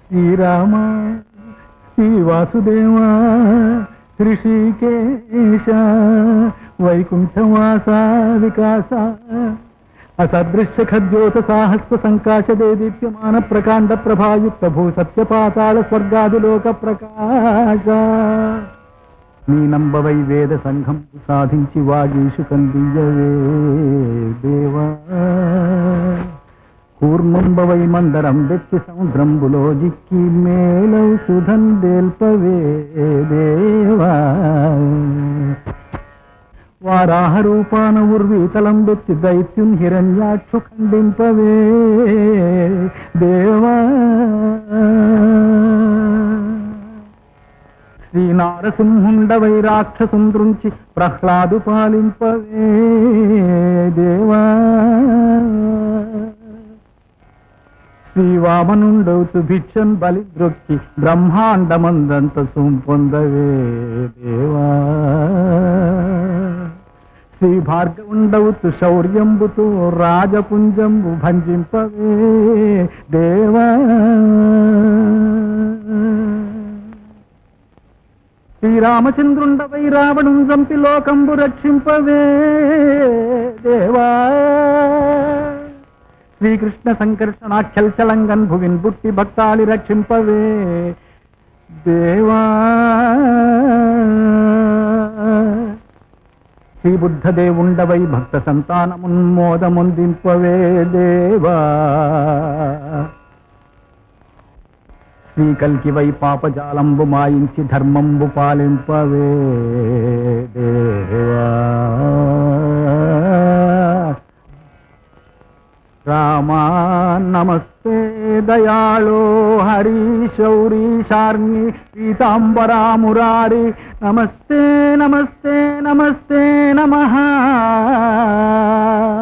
శ్రీరామ శ్రీ వాసుదేవ ఋషికేశ వైకుంఠవాస వికాస అసదృశ్య ఖద్యోత సాహస్ర సంకాశ దేదీప్యమాన ప్రకాండ ప్రభాయుక్త భూ సత్య పాతాళ స్వర్గాదిలోక ప్రకాశ నీ నంబవై వేద సంఘం సాధించి వాగీషు కందియవే దేవా కూర్మంబవై మందరం వెచ్చి సముద్రంబులో జిక్కి మేలౌ సుధన్ దేల్పవే దేవా వారాహ రూపాన ఉర్వీతలం వెచ్చి దైత్యున్ హిరణ్యాక్షు ఖండింపవే దేవా శ్రీ నారసింహుండవై రాక్షసుంద్రుంచి ప్రహ్లాదు పాలింపవే దేవా శ్రీ వామనుండవుతు భిక్షన్ బలి ద్రొక్కి బ్రహ్మాండమందంత సొంపొందవే దేవా శ్రీ భార్గవుండవుతు శౌర్యంబుతో రాజపుంజంబు భంజింపవే దేవా శ్రీరామచంద్రుండవై రావణుం చంపి లోకంబు రక్షింపవే దేవా శ్రీకృష్ణ సంకర్షణాఖ్యల్చలంగన్ భువిన్ బుట్టి భక్తాలి రక్షింపవే దేవా శ్రీ బుద్ధదేవుండవై భక్త సంతానమున్మోదముందింపవే దేవా శ్రీ కల్కివై పాపజాలంబు మాయించి ధర్మంబు పాలింపవే దేవా రామా నమస్తే దయాళో హరి శౌరీ శార్మి పీతాంబరామురారి నమస్తే నమస్తే నమస్తే నమః